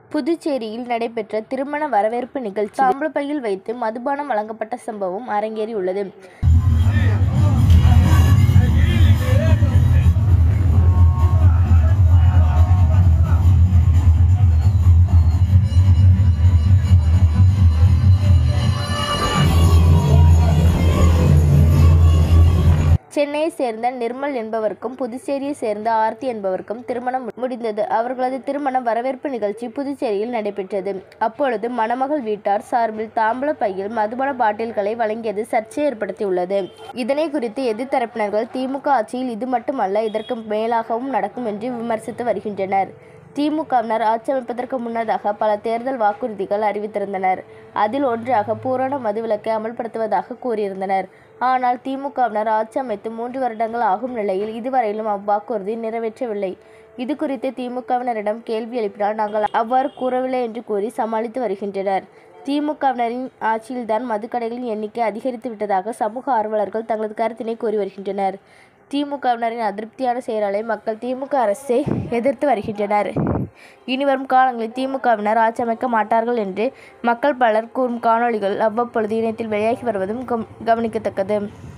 புதுச்சேரியில் நடைபெற்ற திருமண வரவேற்பு நிகழ்ச்சி தாம்பூலப்பையில் வைத்து மதுபானம் வழங்கப்பட்ட சம்பவம் அரங்கேறியுள்ளது சென்னையை சேர்ந்த நிர்மல் என்பவருக்கும் புதுச்சேரியை சேர்ந்த ஆர்த்தி என்பவருக்கும் திருமணம் முடிந்தது அவர்களது திருமண வரவேற்பு நிகழ்ச்சி புதுச்சேரியில் நடைபெற்றது அப்பொழுது மணமகள் வீட்டார் சார்பில் தாம்பூல பையில் மதுபான பாட்டில்களை வழங்கியது சர்ச்சை ஏற்படுத்தியுள்ளது இதனை குறித்து எதிர்த்தரப்பினர்கள் திமுக ஆட்சியில் இது மட்டுமல்ல இதற்கு மேலாகவும் நடக்கும் என்று விமர்சித்து வருகின்றனர் திமுகவினர் ஆட்சி அமைப்பதற்கு முன்னதாக பல தேர்தல் வாக்குறுதிகள் அறிவித்திருந்தனர் அதில் ஒன்றாக பூரண மதுவிலக்கை அமல்படுத்துவதாக கூறியிருந்தனர் ஆனால் திமுகவினர் ஆட்சி அமைத்து மூன்று வருடங்கள் ஆகும் நிலையில் இதுவரையிலும் அவ்வாக்குறுதி நிறைவேற்றவில்லை இது குறித்து திமுகவினரிடம் கேள்வி எழுப்பினால் நாங்கள் அவ்வாறு கூறவில்லை என்று கூறி சமாளித்து வருகின்றனர் திமுகவினரின் ஆட்சியில்தான் மதுக்கடைகளின் எண்ணிக்கை அதிகரித்து விட்டதாக சமூக ஆர்வலர்கள் தங்களது கருத்தினை கூறி வருகின்றனர் திமுகவினரின் அதிருப்தியான செயலாலை மக்கள் திமுக அரசை எதிர்த்து வருகின்றனர் இனிவரும் காலங்களில் திமுகவினர் ஆட்சி அமைக்க மாட்டார்கள் என்று மக்கள் பலர் கூறும் காணொளிகள் அவ்வப்பொழுது இணையத்தில் வெளியாகி வருவதும் கவனிக்கத்தக்கது